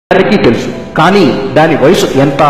అందరికీ తెలుసు కానీ దాని వయసు ఎంత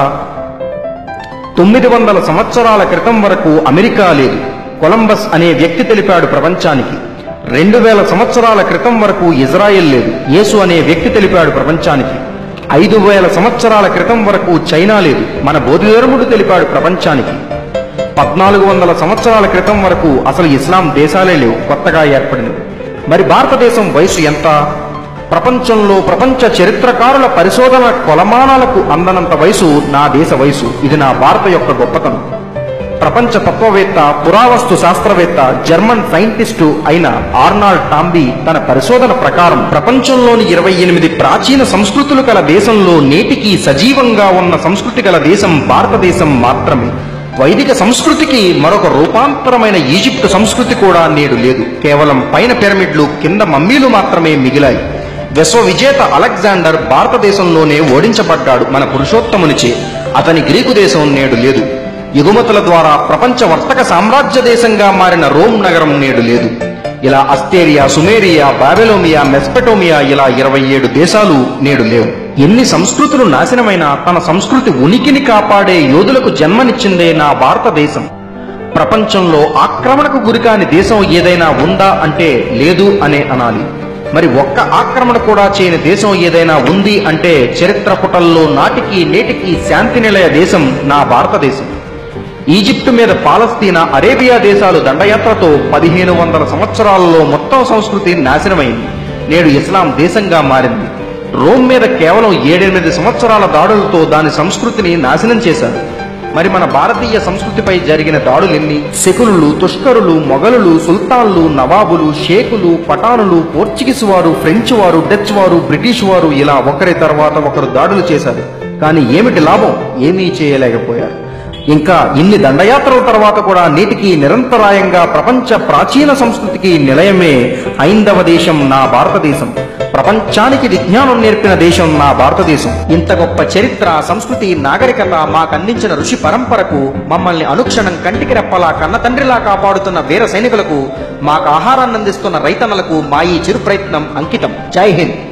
తొమ్మిది వందల సంవత్సరాల క్రితం వరకు అమెరికా లేదు కొలంబస్ అనే వ్యక్తి తెలిపాడు ప్రపంచానికి రెండు వేల సంవత్సరాల క్రితం వరకు ఇజ్రాయెల్ లేదు యేసు అనే వ్యక్తి తెలిపాడు ప్రపంచానికి ఐదు వేల సంవత్సరాల క్రితం వరకు చైనా లేదు మన బోధిధర్ముడు తెలిపాడు ప్రపంచానికి పద్నాలుగు వందల సంవత్సరాల క్రితం వరకు అసలు ఇస్లాం దేశాలే లేవు కొత్తగా ఏర్పడినవి మరి భారతదేశం వయసు ఎంత ప్రపంచంలో ప్రపంచ చరిత్రకారుల పరిశోధన కొలమానాలకు అందనంత వయసు నా దేశ వయసు ఇది నా భారత యొక్క గొప్పతనం ప్రపంచ తత్వవేత్త పురావస్తు శాస్త్రవేత్త జర్మన్ సైంటిస్టు అయిన ఆర్నాల్డ్ టాంబీ తన పరిశోధన ప్రకారం ప్రపంచంలోని ఇరవై ఎనిమిది ప్రాచీన సంస్కృతులు గల దేశంలో నేటికి సజీవంగా ఉన్న సంస్కృతి గల దేశం భారతదేశం మాత్రమే వైదిక సంస్కృతికి మరొక రూపాంతరమైన ఈజిప్ట్ సంస్కృతి కూడా నేడు లేదు కేవలం పైన పిరమిడ్లు కింద మమ్మీలు మాత్రమే మిగిలాయి విశ్వ విజేత అలెగ్జాండర్ భారతదేశంలోనే ఓడించబడ్డాడు మన పురుషోత్తమునిచే అతని గ్రీకు దేశం నేడు లేదు ఎగుమతుల ద్వారా ప్రపంచ వర్తక సామ్రాజ్య దేశంగా మారిన రోమ్ నగరం నేడు లేదు ఇలా అస్తేరియా సుమేరియా బాబెలోమియా మెస్పెటోమియా ఇలా ఇరవై ఏడు దేశాలు నేడు లేవు ఎన్ని సంస్కృతులు నాశనమైనా తన సంస్కృతి ఉనికిని కాపాడే యోధులకు జన్మనిచ్చిందే నా భారతదేశం ప్రపంచంలో ఆక్రమణకు గురికాని దేశం ఏదైనా ఉందా అంటే లేదు అనే అనాలి మరి ఒక్క ఆక్రమణ కూడా చేయని దేశం ఏదైనా ఉంది అంటే చరిత్ర పుటల్లో నాటికి నేటికి శాంతి నిలయ దేశం నా భారతదేశం ఈజిప్టు మీద పాలస్తీనా అరేబియా దేశాలు దండయాత్రతో పదిహేను వందల సంవత్సరాలలో మొత్తం సంస్కృతి నాశనమైంది నేడు ఇస్లాం దేశంగా మారింది రోమ్ మీద కేవలం ఏడెనిమిది సంవత్సరాల దాడులతో దాని సంస్కృతిని నాశనం చేశారు మరి మన భారతీయ సంస్కృతిపై జరిగిన దాడులెన్ని శకులు తుష్కరులు మొఘలులు సుల్తాన్లు నవాబులు షేకులు పఠానులు పోర్చుగీస్ వారు ఫ్రెంచ్ వారు డచ్ వారు బ్రిటిష్ వారు ఇలా ఒకరి తర్వాత ఒకరు దాడులు చేశారు కానీ ఏమిటి లాభం ఏమీ చేయలేకపోయారు ఇంకా ఇన్ని దండయాత్రల తర్వాత కూడా నేటికి నిరంతరాయంగా ప్రపంచ ప్రాచీన సంస్కృతికి నిలయమే హైందవ దేశం నా భారతదేశం ప్రపంచానికి విజ్ఞానం నేర్పిన దేశం నా భారతదేశం ఇంత గొప్ప చరిత్ర సంస్కృతి నాగరికత మాకందించిన ఋషి పరంపరకు మమ్మల్ని అనుక్షణం కంటికి రెప్పలా కన్న తండ్రిలా కాపాడుతున్న వీర సైనికులకు మాకు ఆహారాన్ని అందిస్తున్న రైతన్నలకు మా ఈ చిరు ప్రయత్నం అంకితం జై హింద్